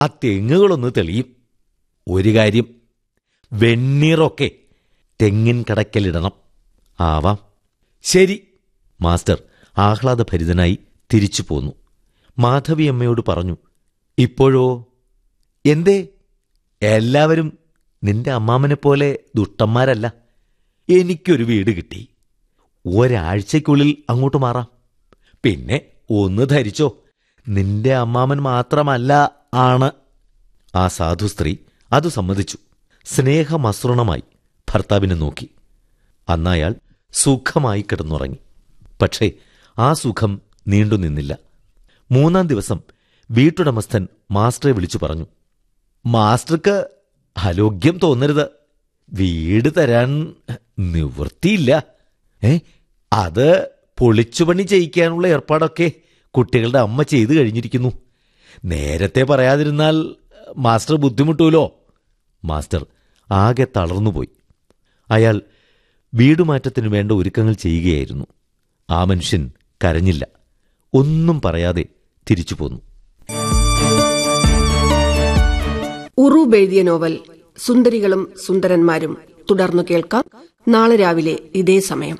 ആ തെങ്ങുകളൊന്ന് തെളിയും ഒരു കാര്യം വെണ്ണീറൊക്കെ തെങ്ങിൻ കടക്കലിടണം ആവാം ശരി മാസ്റ്റർ ആഹ്ലാദഭരിതനായി തിരിച്ചു പോന്നു മാധവി അമ്മയോട് പറഞ്ഞു ഇപ്പോഴോ എന്തേ എല്ലാവരും നിന്റെ അമ്മാമനെ പോലെ ദുഷ്ടന്മാരല്ല എനിക്കൊരു വീട് കിട്ടി ഒരാഴ്ചയ്ക്കുള്ളിൽ അങ്ങോട്ട് മാറാം പിന്നെ ഒന്ന് ധരിച്ചോ നിന്റെ അമ്മാമൻ മാത്രമല്ല ആണ് ആ സാധു സ്ത്രീ അത് സമ്മതിച്ചു സ്നേഹമസൃണമായി ഭർത്താവിനെ നോക്കി അന്നയാൾ സുഖമായി കിടന്നുറങ്ങി പക്ഷേ ആ സുഖം നീണ്ടു നിന്നില്ല മൂന്നാം ദിവസം വീട്ടുടമസ്ഥൻ മാസ്റ്ററെ വിളിച്ചു പറഞ്ഞു മാസ്റ്റർക്ക് അലോഗ്യം തോന്നരുത് വീട് തരാൻ നിവൃത്തിയില്ല ഏ അത് പൊളിച്ചുപണി ചെയ്യിക്കാനുള്ള ഏർപ്പാടൊക്കെ കുട്ടികളുടെ അമ്മ ചെയ്തു കഴിഞ്ഞിരിക്കുന്നു നേരത്തെ പറയാതിരുന്നാൽ മാസ്റ്റർ ബുദ്ധിമുട്ടൂലോ മാസ്റ്റർ ആകെ തളർന്നുപോയി അയാൾ വീടുമാറ്റത്തിനു വേണ്ട ഒരുക്കങ്ങൾ ചെയ്യുകയായിരുന്നു ആ മനുഷ്യൻ കരഞ്ഞില്ല ഒന്നും പറയാതെ തിരിച്ചു പോന്നു ഉറൂബ് എഴുതിയ നോവൽ സുന്ദരികളും സുന്ദരന്മാരും തുടർന്നു കേൾക്കാം നാളെ രാവിലെ ഇതേ സമയം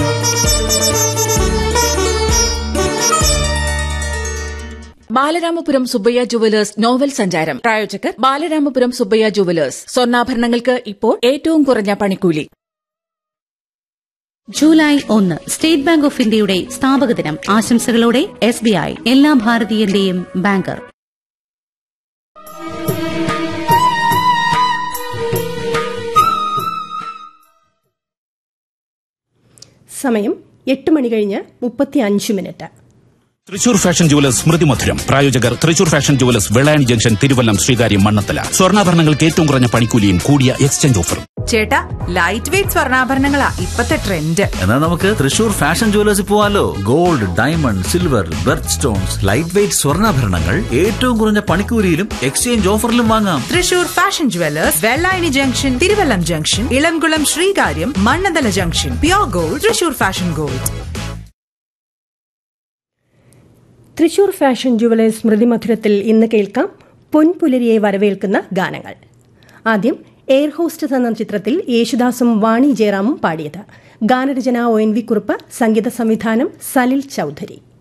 ബാലരാമപുരം സുബ്ബയ്യ ജുവലേഴ്സ് നോവൽ സഞ്ചാരം പ്രായോജകർ ബാലരാമപുരം സുബ്ബയ്യ ജുവലേഴ്സ് സ്വർണ്ണാഭരണങ്ങൾക്ക് ഇപ്പോൾ ഏറ്റവും കുറഞ്ഞ പണിക്കൂലി ജൂലൈ ഒന്ന് സ്റ്റേറ്റ് ബാങ്ക് ഓഫ് ഇന്ത്യയുടെ സ്ഥാപക ദിനം ആശംസകളോടെ എസ് ബി ഐ എല്ലാ ഭാരതീയന്റെയും ബാങ്കർ സമയം എട്ട് മണി കഴിഞ്ഞ് മുപ്പത്തി അഞ്ച് minute Thrissur fashion jewellers Smrithi Madhuram പ്രായോജകർ Thrissur fashion jewellers Vellayani junction Thiruvallam Sreekaryam Mannanthala സ്വർണ്ണാഭരണങ്ങൾക്ക് ഏറ്റവും കുറഞ്ഞ പണിക്കൂലിയും കൂടിയ എക്സ്ചേഞ്ച് ഓഫറും ചേട്ടാ ലൈറ്റ് വെയിറ്റ് സ്വർണ്ണാഭരണങ്ങളാ ഇപ്പത്തെ ട്രെൻഡ് എന്നാൽ നമുക്ക് തൃശൂർ ഫാഷൻ ജുവലേഴ്സിൽ പോവാലോ gold diamond silver birth stones light weight സ്വർണ്ണാഭരണങ്ങൾ ഏറ്റവും കുറഞ്ഞ പണിക്കൂലിയിലും എക്സ്ചേഞ്ച് ഓഫറിലും വാങ്ങാം Thrissur fashion jewellers Vellayani junction Thiruvallam junction Elamkulam Sreekaryam Mannanthala junction pure gold Thrissur fashion gold Thrissur fashion jewellers Smrithi മധുരത്തിൽ ഇന്ന് കേൾക്കാം പൊൻപുലരിയെ വരവേൽക്കുന്ന ഗാനങ്ങൾ ആദ്യം എയർ ഹോസ്റ്റസ് എന്ന ചിത്രത്തിൽ യേശുദാസും വാണി ജയറാമും പാടിയത് ഗാനരചന ഒ എൻ വി കുറുപ്പ് സംഗീത സംവിധാനം സലിൽ ചൌധരി